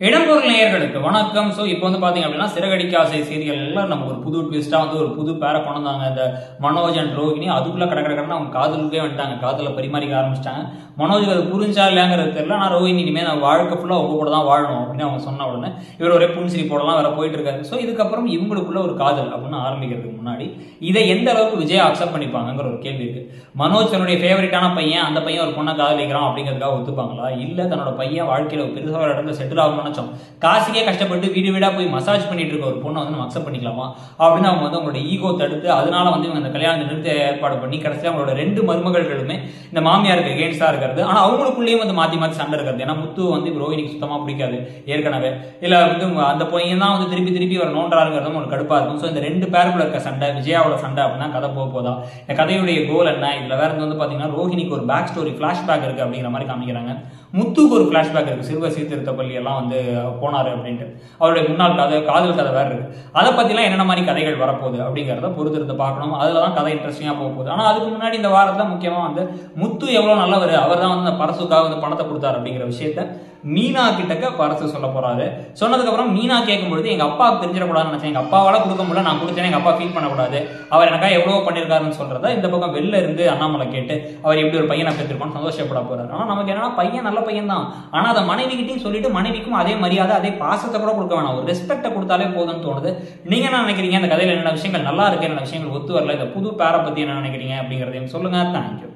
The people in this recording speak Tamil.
இடம்பொருள் நேயர்களுக்கு வணக்கம் ஸோ இப்போ வந்து பார்த்தீங்க அப்படின்னா சிறகடிக்க ஆசை சீரியல்ல நமக்கு ஒரு புது ட்விஸ்ட்டாக வந்து ஒரு புது பேரை கொண்டு வந்தாங்க இந்த மனோஜ் அண்ட் ரோஹிணி அதுக்குள்ளே கடை கடன்னு அவங்க காதலுக்கே வந்துட்டாங்க காதலை பரிமாறிக்க ஆரம்பிச்சிட்டாங்க மனோஜுக்கு அது புரிஞ்சா இல்லையாங்கிறது தெரியல ஆனால் ரோஹிணி இனிமேல் நான் வாழ்க்கை ஃபுல்லாக உங்க கூட தான் வாழணும் அப்படின்னு அவங்க சொன்ன உடனே இவர் ஒரே புன்சிரி போடலாம் வேற போயிட்டு இருக்காரு ஸோ இதுக்கப்புறம் இவங்களுக்குள்ள ஒரு காதல் அப்படின்னு ஆரம்பிக்கிறதுக்கு முன்னாடி இதை எந்த அளவுக்கு விஜய் அக்செப்ட் பண்ணிப்பாங்கங்கிற ஒரு கேள்வி இருக்கு மனோஜ் தன்னுடைய ஃபேவரட்டான பையன் அந்த பையன் ஒரு பொண்ணை காதலிக்கிறான் அப்படிங்கிறதுக்காக ஒத்துப்பாங்களா இல்லை தன்னோட பையன் வாழ்க்கையில் ஒரு பெருசாக ஒரு இடத்துல செட்டில் ஆகணும்னு நினைச்சோம் காசுக்கே கஷ்டப்பட்டு வீடு வீடா போய் மசாஜ் பண்ணிட்டு இருக்க ஒரு பொண்ணை வந்து நம்ம அக்செப்ட் பண்ணிக்கலாமா அப்படின்னு அவங்க வந்து அவங்களோட ஈகோ தடுத்து அதனால வந்து இவங்க இந்த கல்யாணத்தை நிறுத்த ஏற்பாடு பண்ணி கடைசியில் அவங்களோட ரெண்டு மருமகள்களுமே இந்த மாமியாருக்கு எகேன்ஸ்டா இருக்கிறது ஆனா அவங்களுக்குள்ளேயும் வந்து மாத்தி மாத்தி சண்டை இருக்கிறது ஏன்னா முத்து வந்து இப்போ ரோஹினிக்கு சுத்தமா பிடிக்காது ஏற்கனவே இல்ல வந்து அந்த பையன் தான் வந்து திருப்பி திருப்பி ஒரு நோன்றாருங்கிறதும் ஒரு கடுப்பா இருக்கும் ஸோ இந்த ரெண்டு பேருக்குள்ள இருக்க சண்டை விஜயாவோட சண்டை அப்படின்னா கதை போக போதா இந்த கதையுடைய கோல் என்ன இதுல வேற வந்து பாத்தீங்கன்னா ரோஹினிக்கு ஒரு பேக் ஸ்டோரி ஃபிளாஷ்பேக் இருக்கு அப்படிங்கிற மாதிரி காமிக்கிறாங்க முத்துக்கு ஒரு ஃபிளாஷ்பேக் இருக்கு சிறுவ சீர்திருத்த பள்ளி எல்லாம் வந்து போனாரு அப்படின்ட்டு அவருடைய முன்னாள் கதை காதல் கதை வேற இருக்கு அதை பத்திலாம் என்னென்ன மாதிரி கதைகள் வரப்போகுது அப்படிங்கிறத பொறுத்திருந்து பார்க்கணும் அதுல தான் கதை இன்ட்ரெஸ்டிங்கா போக போகுது ஆனா அதுக்கு முன்னாடி இந்த வாரத்துல முக்கியமா வந்து முத்து எவ்வளவு நல்லவர் அவர் தான் வந்து இந்த பரசுக்காக வந்து பணத்தை கொடுத்தாரு அப்படிங்கிற விஷயத்த மீனா கிட்டக்க பரசு சொல்ல போறாரு சொன்னதுக்கு அப்புறம் மீனா கேட்கும் பொழுது எங்க அப்பாவுக்கு தெரிஞ்சிடக்கூடாதுன்னு நினைச்சேன் எங்க அப்பாவால கொடுக்க முடியல நான் கொடுத்தேன் எங்க அப்பா ஃபீல் பண்ணக்கூடாது அவர் எனக்காக எவ்வளவு பண்ணிருக்காருன்னு சொல்றத இந்த பக்கம் வெளில இருந்து அண்ணாமலை கேட்டு அவர் எப்படி ஒரு பையனை பெற்றிருக்கோம்னு சந்தோஷப்பட போறாரு ஆனா நமக்கு என்னன்னா பையன் நல்ல பையன் தான் ஆனா அதை மனைவி கிட்டையும் சொல்லிட்டு மனைவிக்கும் அதே மரியாதை அதே பாசத்தை கூட கொடுக்க வேணாம் ஒரு ரெஸ்பெக்டை கொடுத்தாலே போதும்னு தோணுது நீங்க என்ன நினைக்கிறீங்க இந்த கதையில என்னென்ன விஷயங்கள் நல்லா இருக்கு என்னென்ன விஷயங்கள் ஒத்து வரல இந்த புது பேரை பத்தி என்ன நினைக்கிறீங்க அப்படிங்கறதையும் சொல்லுங்க தேங்க்யூ